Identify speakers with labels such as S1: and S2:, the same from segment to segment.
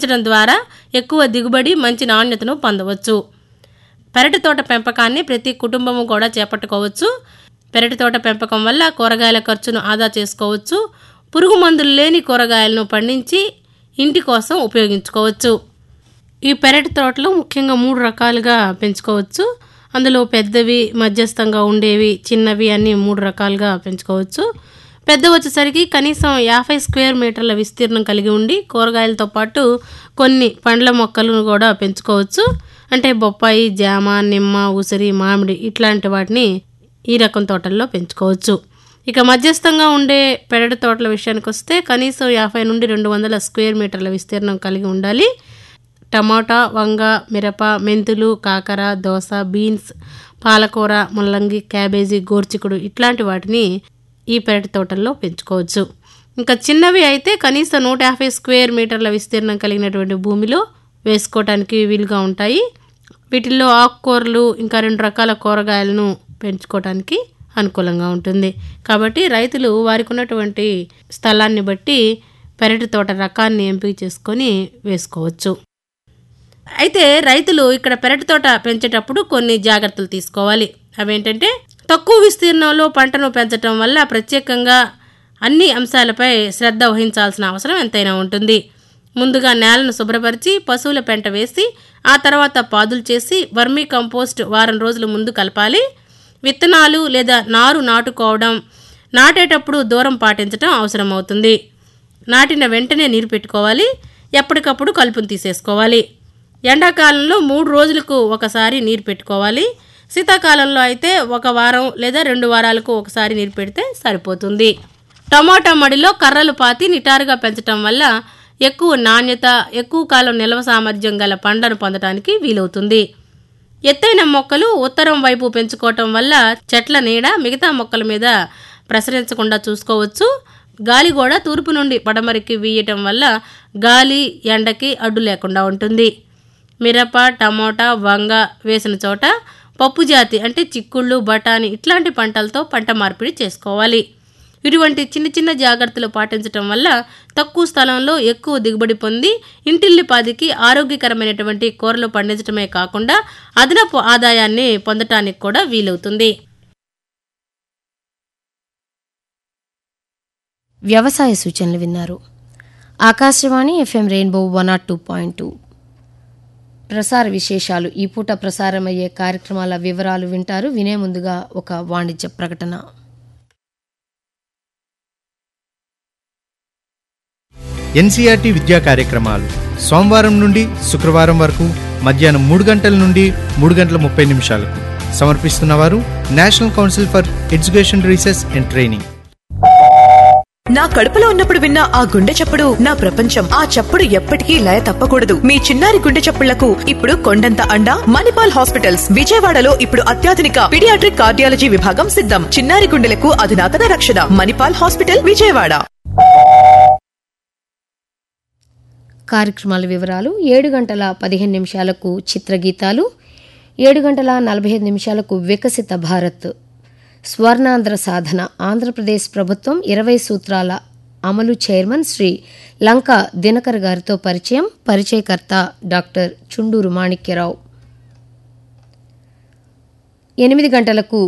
S1: పెంచడం ద్వారా ఎక్కువ దిగుబడి మంచి నాణ్యతను పొందవచ్చు పెరటి తోట పెంపకాన్ని ప్రతి కుటుంబము కూడా చేపట్టుకోవచ్చు పెరటి తోట పెంపకం వల్ల కూరగాయల ఖర్చును ఆదా చేసుకోవచ్చు పురుగు మందులు లేని కూరగాయలను పండించి ఇంటి కోసం ఉపయోగించుకోవచ్చు ఈ పెరటి తోటలు ముఖ్యంగా మూడు రకాలుగా పెంచుకోవచ్చు అందులో పెద్దవి మధ్యస్థంగా ఉండేవి చిన్నవి అన్ని మూడు రకాలుగా పెంచుకోవచ్చు పెద్ద వచ్చేసరికి కనీసం యాభై స్క్వేర్ మీటర్ల విస్తీర్ణం కలిగి ఉండి కూరగాయలతో పాటు కొన్ని పండ్ల మొక్కలను కూడా పెంచుకోవచ్చు అంటే బొప్పాయి జామ నిమ్మ ఉసిరి మామిడి ఇట్లాంటి వాటిని ఈ రకం తోటల్లో పెంచుకోవచ్చు ఇక మధ్యస్థంగా ఉండే పెరటి తోటల విషయానికి వస్తే కనీసం యాభై నుండి రెండు వందల స్క్వేర్ మీటర్ల విస్తీర్ణం కలిగి ఉండాలి టమాటా వంగ మిరప మెంతులు కాకర దోస బీన్స్ పాలకూర ముల్లంగి క్యాబేజీ గోర్చికుడు ఇట్లాంటి వాటిని ఈ పెరటి తోటల్లో పెంచుకోవచ్చు ఇంకా చిన్నవి అయితే కనీసం నూట యాభై స్క్వేర్ మీటర్ల విస్తీర్ణం కలిగినటువంటి భూమిలో వేసుకోవటానికి వీలుగా ఉంటాయి వీటిల్లో ఆకుకూరలు ఇంకా రెండు రకాల కూరగాయలను పెంచుకోవటానికి అనుకూలంగా ఉంటుంది కాబట్టి రైతులు వారికి ఉన్నటువంటి స్థలాన్ని బట్టి పెరటి తోట రకాన్ని ఎంపిక చేసుకొని వేసుకోవచ్చు అయితే రైతులు ఇక్కడ పెరటి తోట పెంచేటప్పుడు కొన్ని జాగ్రత్తలు తీసుకోవాలి అవేంటంటే తక్కువ విస్తీర్ణంలో పంటను పెంచడం వల్ల ప్రత్యేకంగా అన్ని అంశాలపై శ్రద్ధ వహించాల్సిన అవసరం ఎంతైనా ఉంటుంది ముందుగా నేలను శుభ్రపరిచి పశువుల పెంట వేసి ఆ తర్వాత పాదులు చేసి వర్మీ కంపోస్ట్ వారం రోజుల ముందు కలపాలి విత్తనాలు లేదా నారు నాటుకోవడం నాటేటప్పుడు దూరం పాటించడం అవసరమవుతుంది నాటిన వెంటనే నీరు పెట్టుకోవాలి ఎప్పటికప్పుడు కలుపును తీసేసుకోవాలి ఎండాకాలంలో మూడు రోజులకు ఒకసారి నీరు పెట్టుకోవాలి శీతాకాలంలో అయితే ఒక వారం లేదా రెండు వారాలకు ఒకసారి నీరు పెడితే సరిపోతుంది టమాటా మడిలో కర్రలు పాతి నిటారుగా పెంచటం వల్ల ఎక్కువ నాణ్యత ఎక్కువ కాలం నిల్వ సామర్థ్యం గల పంటను పొందడానికి వీలవుతుంది ఎత్తైన మొక్కలు ఉత్తరం వైపు పెంచుకోవటం వల్ల చెట్ల నీడ మిగతా మొక్కల మీద ప్రసరించకుండా చూసుకోవచ్చు గాలి కూడా తూర్పు నుండి పడమరికి వీయటం వల్ల గాలి ఎండకి అడ్డు లేకుండా ఉంటుంది మిరప టమోటా వంగ వేసిన చోట పప్పు జాతి అంటే చిక్కుళ్ళు బఠానీ ఇట్లాంటి పంటలతో పంట మార్పిడి చేసుకోవాలి ఇటువంటి చిన్న చిన్న జాగ్రత్తలు పాటించటం వల్ల తక్కువ స్థలంలో ఎక్కువ దిగుబడి పొంది ఇంటిల్లిపాదికి ఆరోగ్యకరమైనటువంటి కూరలు పండించడమే కాకుండా అదనపు ఆదాయాన్ని పొందటానికి కూడా వీలవుతుంది
S2: వ్యవసాయ సూచనలు విన్నారు Akashvani FM rainbow one naught two point two ప్రసార విశేషాలు ఈ పూట ప్రసారమయ్యే కార్యక్రమాల వివరాలు వింటారు వినే ముందుగా ఒక వాణిజ్య ప్రకటన
S3: ఎన్సీఆర్టీ విద్యా కార్యక్రమాలు సోమవారం నుండి శుక్రవారం వరకు మధ్యాహ్నం మూడు గంటల నుండి మూడు గంటల ముప్పై నిమిషాలకు సమర్పిస్తున్నవారు national council for education research and training
S4: నా కడుపులో ఉన్నప్పుడు విన్న ఆ గుండె చప్పుడు నా ప్రపంచం ఆ చప్పుడు ఎప్పటికీ లయ తప్పకూడదు మీ చిన్నారి గుండె చప్పుళ్లకు ఇప్పుడు కొండంత అండ మణిపాల్ హాస్పిటల్స్ విజయవాడలో ఇప్పుడు అత్యాధునిక పిడియాట్రిక్ కార్డియాలజీ విభాగం సిద్ధం చిన్నారి గుండెలకు అధునాతన రక్షణ మణిపాల్ హాస్పిటల్ విజయవాడ
S2: కార్యక్రమాల వివరాలు ఏడు గంటల పదిహేను నిమిషాలకు చిత్రగీతాలు ఏడు గంటల నలభై ఐదు నిమిషాలకు వికసిత భారత్ స్వర్ణాంధ్ర సాధన ఆంధ్రప్రదేశ్ ప్రభుత్వం ఇరవై సూత్రాల అమలు చైర్మన్ శ్రీ లంక దినకర్ గారితో పరిచయం పరిచయకర్త డాక్టర్ చుండూరు మాణిక్యరావు ఎనిమిది గంటలకు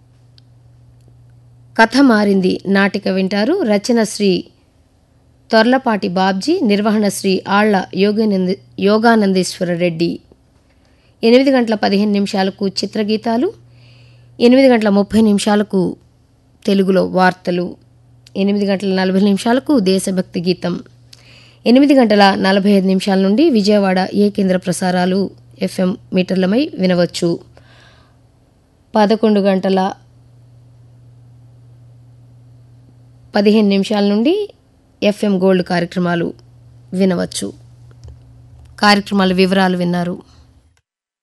S2: కథ మారింది నాటిక వింటారు రచన శ్రీ తొర్లపాటి బాబ్జీ నిర్వహణ శ్రీ ఆళ్ల యోగానంద యోగానందేశ్వర రెడ్డి ఎనిమిది గంటల పదిహేను నిమిషాలకు చిత్రగీతాలు ఎనిమిది గంటల ముప్పై నిమిషాలకు తెలుగులో వార్తలు ఎనిమిది గంటల నలభై నిమిషాలకు దేశభక్తి గీతం ఎనిమిది గంటల నలభై ఐదు నిమిషాల నుండి విజయవాడ ఏ కేంద్ర ప్రసారాలు ఎఫ్ఎం మీటర్లమై వినవచ్చు పదకొండు గంటల పదిహేను నిమిషాల నుండి ఎఫ్ఎం గోల్డ్ కార్యక్రమాలు వినవచ్చు కార్యక్రమాల వివరాలు విన్నారు